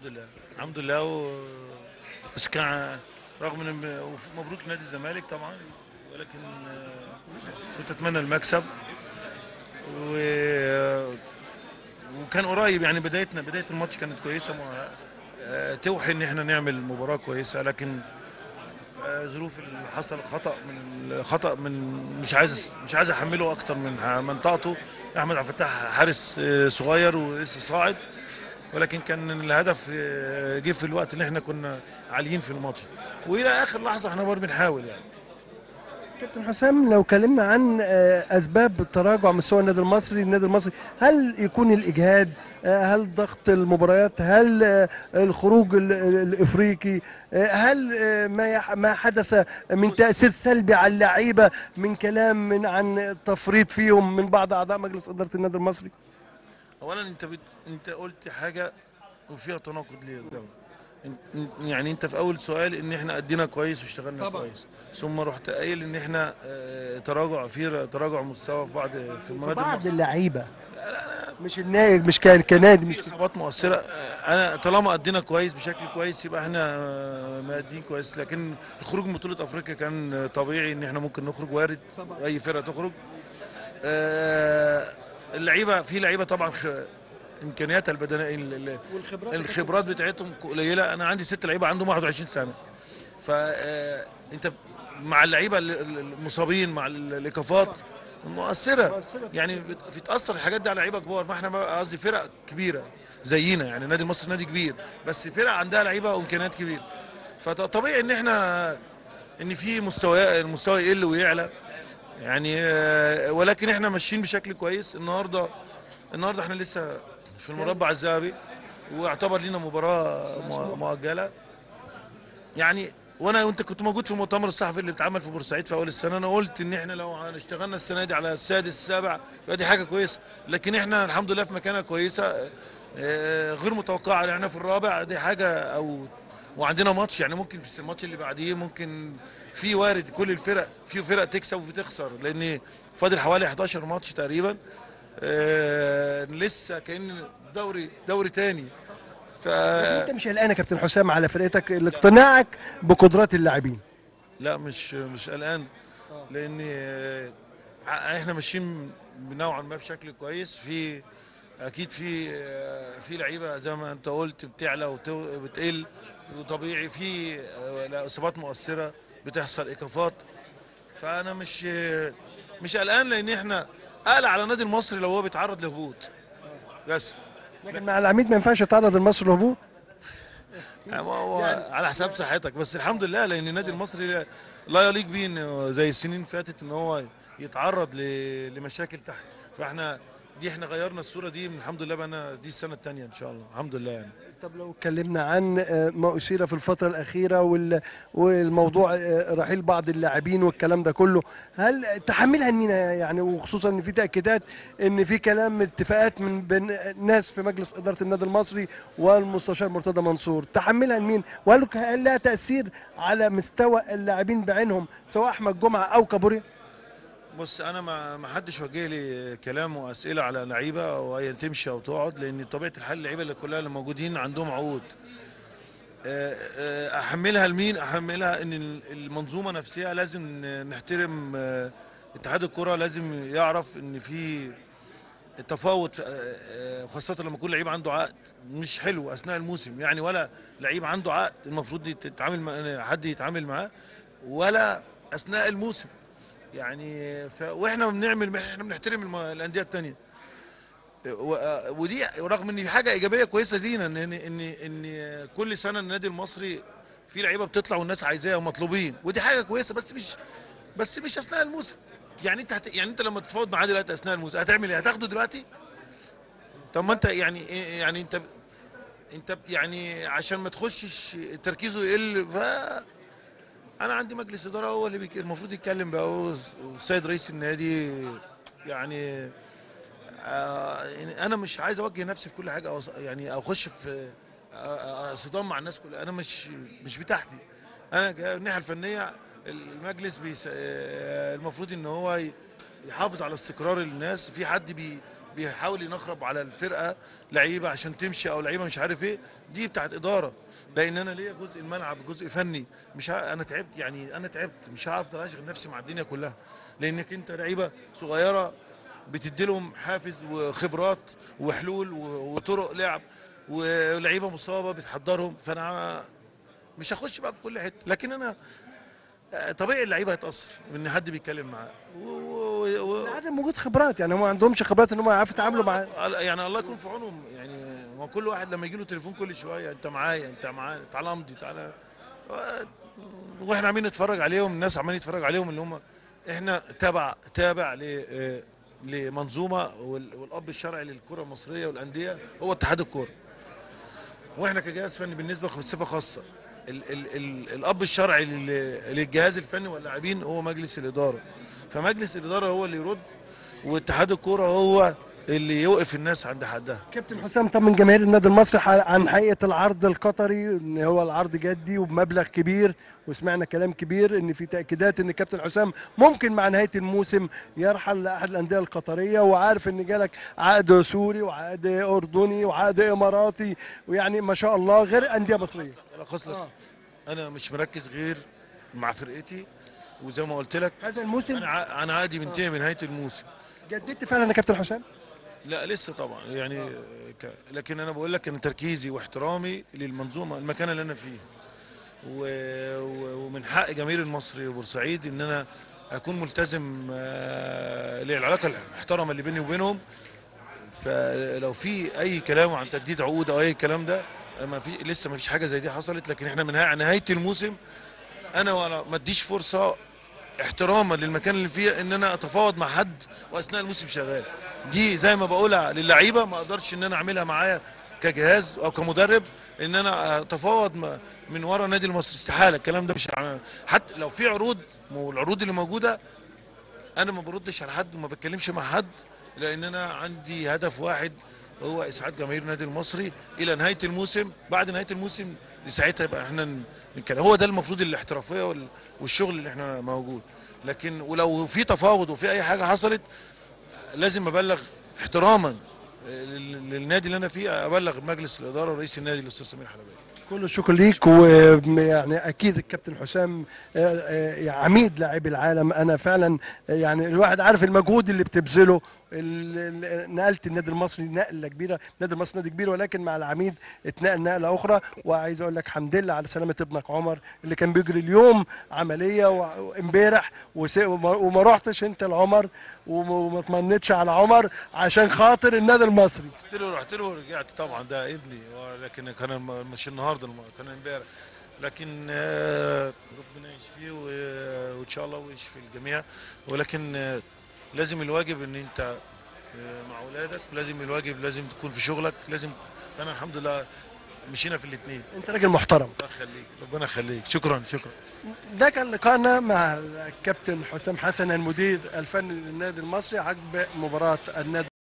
الحمد لله الحمد لله و... بس كان رغم ان مبروك لنادي الزمالك طبعا ولكن آه، كنت اتمنى المكسب و... وكان قريب يعني بدايتنا بدايه الماتش كانت كويسه ما... آه، توحي ان احنا نعمل مباراه كويسه لكن آه، ظروف اللي حصل خطا من خطا من مش عايز مش عايز احمله اكتر من من طاقته احمد عبد الفتاح حارس آه، صغير ولسه صاعد ولكن كان الهدف آه، جه في الوقت اللي احنا كنا عاليين في الماتش والى اخر لحظه احنا برضه بنحاول يعني كابتن حسام لو كلمنا عن آه، اسباب تراجع مستوى النادي المصري النادي المصري هل يكون الاجهاد آه، هل ضغط المباريات هل آه، الخروج ال- ال- الافريقي آه، هل آه، ما يح- ما حدث من تاثير سلبي على اللعيبه من كلام من عن تفريط فيهم من بعض اعضاء مجلس اداره النادي المصري اولا انت بت... انت قلت حاجه وفيها تناقض ليه الدوري إن- إن- يعني انت في اول سؤال ان احنا ادينا كويس واشتغلنا طبعاً. كويس ثم رحت قايل ان احنا آه، تراجع في تراجع مستوى في بعض في المناطق بعض المصرية. اللعيبه مش النادي مش كان- كنادي مش في اصابات مؤثره آه، انا طالما ادينا كويس بشكل كويس يبقى احنا آه، مادين كويس لكن الخروج من بطوله افريقيا كان آه، طبيعي ان احنا ممكن نخرج وارد اي فرقه تخرج آه، اللعيبه في لعيبه طبعا خ... امكانياتها البدنيه ال- ال- والخبرات الخبرات بتاعتهم قليله انا عندي ست لعيبه عندهم 21 سنه فانت مع اللعيبه ال- ال- المصابين مع ال- الايقافات مؤثره يعني بت- بتاثر الحاجات دي على لعيبه كبار ما احنا بقى- قصدي فرق كبيره زينا يعني النادي المصري نادي كبير بس فرق عندها لعيبه وامكانيات كبيره فطبيعي ان احنا ان في مستوى المستوى يقل ويعلى يعني آه، ولكن احنا ماشيين بشكل كويس النهارده النهارده احنا لسه في المربع الذهبي واعتبر لينا مباراه مؤ- مؤجله يعني وانا وانت كنت موجود في المؤتمر الصحفي اللي اتعمل في بورسعيد في اول السنه انا قلت ان احنا لو اشتغلنا السنه دي على السادس السابع يبقى دي حاجه كويسه لكن احنا الحمد لله في مكانه كويسه آه، غير متوقعه يعني احنا في الرابع دي حاجه او وعندنا ماتش يعني ممكن في الماتش اللي بعديه ممكن في وارد كل الفرق في فرق تكسب وفي تخسر لان فاضل حوالي 11 ماتش تقريبا آه لسه كان دوري دوري تاني ف انت مش قلقان يا كابتن حسام على فرقتك لاقتناعك بقدرات اللاعبين لا مش مش قلقان لان آه، احنا ماشيين نوعا ما بشكل كويس في اكيد في آه، في لعيبه زي ما انت قلت بتعلى وبتقل وطبيعي في آه، لا، اصابات مؤثره بتحصل ايقافات فانا مش آه، مش قلقان لان احنا قلق على النادي المصري لو هو بيتعرض لهبوط بس لكن مع العميد ما ينفعش يتعرض المصري لهبوط يعني ما هو على حساب صحتك بس الحمد لله لان النادي المصري لا- لا يليق بيه إنه زي السنين اللي فاتت ان هو يتعرض ل- لمشاكل تحت فاحنا دي احنا غيرنا الصوره دي من الحمد لله بقى دي السنه الثانيه ان شاء الله الحمد لله يعني طب لو اتكلمنا عن آه، ما أثير في الفترة الأخيرة وال- والموضوع آه، رحيل بعض اللاعبين والكلام ده كله هل تحملها مين يعني وخصوصا ان في تأكيدات ان في كلام اتفاقات من بين ناس في مجلس إدارة النادي المصري والمستشار مرتضى منصور تحملها لمين وهل هل لها تأثير على مستوى اللاعبين بعينهم سواء أحمد جمعة أو كابوريا بص انا ما ما حدش وجه لي كلام واسئله على لعيبه او هي تمشي او تقعد لان طبيعه الحال اللعيبه اللي كلها اللي موجودين عندهم عقود آه، آه، احملها لمين احملها ان المنظومه نفسها لازم نحترم آه، اتحاد الكره لازم يعرف ان في تفاوت آه، آه، خاصه لما يكون لعيب عنده عقد مش حلو اثناء الموسم يعني ولا لعيب عنده عقد المفروض يتعامل مع حد يتعامل معاه ولا اثناء الموسم يعني ف... واحنا بنعمل احنا بنحترم الم... الانديه الثانيه و... ودي رغم ان حاجه ايجابيه كويسه لينا ان ان ان, إن كل سنه النادي المصري في لعيبه بتطلع والناس عايزاها ومطلوبين ودي حاجه كويسه بس مش بس مش اثناء الموسم يعني انت هت... يعني انت لما تتفاوض معاه دلوقتي اثناء الموسم هتعمل ايه هتاخده دلوقتي طب ما انت يعني إيه- يعني انت انت يعني عشان ما تخشش تركيزه يقل ف انا عندي مجلس اداره هو اللي بيك... المفروض يتكلم بقى هو والسيد رئيس النادي يعني آه يعني انا مش عايز اوجه نفسي في كل حاجه او يعني او اخش في آه، آه، صدام مع الناس كلها انا مش مش بتاعتي انا جا- الناحيه الفنيه المجلس بيس... آه، المفروض ان هو ي- يحافظ على استقرار الناس في حد بي بيحاول ينخرب على الفرقه لعيبه عشان تمشي او لعيبه مش عارف ايه دي بتاعت اداره لان انا ليا جزء الملعب جزء فني مش ه... انا تعبت يعني انا تعبت مش هفضل اشغل نفسي مع الدنيا كلها لانك انت لعيبه صغيره بتدي لهم حافز وخبرات وحلول و- وطرق لعب ولعيبه مصابه بتحضرهم فانا مش هخش بقى في كل حته لكن انا آه، طبيعي اللعيبه هيتاثر ان حد بيتكلم معاه و... و... و... عدم وجود خبرات يعني هم ما عندهمش خبرات ان هم يعرفوا يتعاملوا مع يعني الله يكون في عونهم يعني ما كل واحد لما يجي له تليفون كل شويه انت معايا انت معايا تعالى امضي تعالى و- واحنا عمالين نتفرج عليهم الناس عمالين يتفرج عليهم اللي هم احنا تابع تابع ل آه، لمنظومه وال- والاب الشرعي للكره المصريه والانديه هو اتحاد الكوره واحنا كجهاز فني بالنسبه بصفه خاصه ال ال ال الاب الشرعي لل- للجهاز الفني واللاعبين هو مجلس الاداره فمجلس الاداره هو اللي يرد واتحاد الكوره هو اللي يوقف الناس عند حدها كابتن حسام طب من جماهير النادي المصري ح- عن حقيقه العرض القطري ان هو العرض جدي وبمبلغ كبير وسمعنا كلام كبير ان في تاكيدات ان كابتن حسام ممكن مع نهايه الموسم يرحل لاحد الانديه القطريه وعارف ان جالك عقد سوري وعقد اردني وعقد اماراتي ويعني ما شاء الله غير انديه مصريه انا خاصة آه. انا مش مركز غير مع فرقتي وزي ما قلت لك هذا الموسم انا ع- انا عقدي بينتهي بنهايه الموسم جددت فعلا يا كابتن حسام لا لسه طبعا يعني ك... لكن انا بقول لك ان تركيزي واحترامي للمنظومه المكان اللي انا فيه و... و... ومن حق جماهير المصري وبورسعيد ان انا اكون ملتزم آه، للعلاقه المحترمه اللي بيني وبينهم فلو في اي كلام عن تجديد عقود او اي كلام ده ما في لسه ما فيش حاجه زي دي حصلت لكن احنا من ها- نهايه الموسم انا وأنا ما اديش فرصه احتراما للمكان اللي فيه ان انا اتفاوض مع حد واثناء الموسم شغال دي زي ما بقولها للعيبه ما اقدرش ان انا اعملها معايا كجهاز او كمدرب ان انا اتفاوض م- من ورا نادي المصري استحاله الكلام ده مش هعمل. حتى لو في عروض والعروض اللي موجوده انا ما بردش على حد وما بتكلمش مع حد لان انا عندي هدف واحد هو اسعاد جماهير النادي المصري الى نهايه الموسم بعد نهايه الموسم ساعتها يبقى احنا ن- نتكلم هو ده المفروض الاحترافيه وال- والشغل اللي احنا موجود لكن ولو في تفاوض وفي اي حاجه حصلت لازم ابلغ احتراما لل- للنادي اللي انا فيه ابلغ مجلس الاداره ورئيس النادي الاستاذ سمير حلبي كل الشكر ليك ويعني اكيد الكابتن حسام آه، آه، عميد لاعبي العالم انا فعلا آه، يعني الواحد عارف المجهود اللي بتبذله ال- ال- نقلت النادي المصري نقله كبيره النادي المصري نادي كبير ولكن مع العميد اتنقل نقله اخرى وعايز اقول لك حمد لله على سلامه ابنك عمر اللي كان بيجري اليوم عمليه وع- وامبارح وس- وما وما رحتش انت لعمر وما وما تمنتش على عمر عشان خاطر النادي المصري رحت له رحت له ورجعت طبعا ده ابني لكن كان الم- مش النهارده الم- كان امبارح لكن آه، ربنا يشفيه و- وان شاء الله ويشفي الجميع ولكن آه، لازم الواجب ان انت آه، مع اولادك ولازم الواجب لازم تكون في شغلك لازم فانا الحمد لله مشينا في الاثنين انت راجل محترم الله يخليك ربنا يخليك شكرا شكرا ده كان لقاءنا مع الكابتن حسام حسن المدير الفني للنادي المصري عقب مباراة النادي